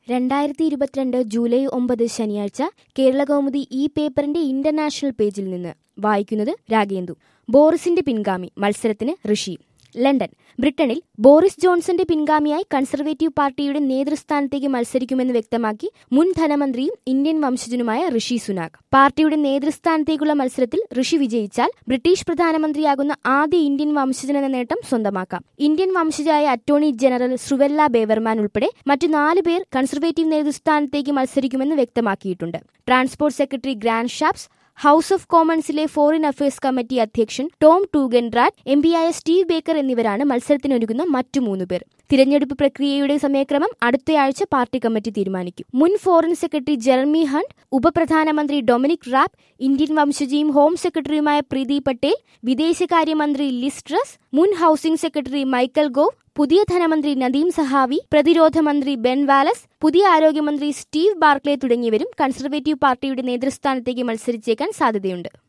രണ്ടായിരത്തി ഇരുപത്തിരണ്ട് ജൂലൈ ഒമ്പത് ശനിയാഴ്ച കേരളകൗമുദി ഈ പേപ്പറിന്റെ ഇന്റർനാഷണൽ പേജിൽ നിന്ന് വായിക്കുന്നത് രാഗേന്ദു ബോറിസിന്റെ പിൻഗാമി മത്സരത്തിന് ഋഷി ലണ്ടൻ ബ്രിട്ടനിൽ ബോറിസ് ജോൺസന്റെ പിൻഗാമിയായി കൺസർവേറ്റീവ് പാർട്ടിയുടെ നേതൃസ്ഥാനത്തേക്ക് മത്സരിക്കുമെന്ന് വ്യക്തമാക്കി മുൻ ധനമന്ത്രിയും ഇന്ത്യൻ വംശജനുമായ ഋഷി സുനാക് പാർട്ടിയുടെ നേതൃസ്ഥാനത്തേക്കുള്ള മത്സരത്തിൽ ഋഷി വിജയിച്ചാൽ ബ്രിട്ടീഷ് പ്രധാനമന്ത്രിയാകുന്ന ആദ്യ ഇന്ത്യൻ വംശജനെന്ന നേട്ടം സ്വന്തമാക്കാം ഇന്ത്യൻ വംശജയായ അറ്റോർണി ജനറൽ സുവെല്ല ബേവർമാൻ ഉൾപ്പെടെ മറ്റു നാല് പേർ കൺസർവേറ്റീവ് നേതൃസ്ഥാനത്തേക്ക് മത്സരിക്കുമെന്ന് വ്യക്തമാക്കിയിട്ടുണ്ട് transport secretary Grant Shapps house of കോമൺസിലെ ഫോറിൻ അഫയേഴ്സ് കമ്മിറ്റി അധ്യക്ഷൻ ടോം ടൂഗൻറാറ്റ് എം പിയായ സ്റ്റീവ് ബേക്കർ എന്നിവരാണ് മത്സരത്തിനൊരുങ്ങുന്ന മറ്റു മൂന്ന് പേർ തിരഞ്ഞെടുപ്പ് പ്രക്രിയയുടെ സമയക്രമം അടുത്തയാഴ്ച പാർട്ടി കമ്മിറ്റി തീരുമാനിക്കും മുൻ ഫോറിൻ സെക്രട്ടറി ജെറമി ഹണ്ട് ഉപപ്രധാനമന്ത്രി ഡൊമിനിക് റാപ്പ് ഇന്ത്യൻ വംശജയും ഹോം സെക്രട്ടറിയുമായ പ്രീതി പട്ടേൽ വിദേശകാര്യമന്ത്രി ലിസ്ട്രസ് മുൻ ഹൌസിംഗ് സെക്രട്ടറി മൈക്കൽ ഗോവ് പുതിയ ധനമന്ത്രി നദീം സഹാവി പ്രതിരോധ മന്ത്രി ബെൻ വാലസ് പുതിയ ആരോഗ്യമന്ത്രി സ്റ്റീവ് ബാർക്ലെ തുടങ്ങിയവരും കൺസർവേറ്റീവ് പാർട്ടിയുടെ നേതൃസ്ഥാനത്തേക്ക് മത്സരിച്ചേക്കാൻ സാധ്യതയുണ്ട്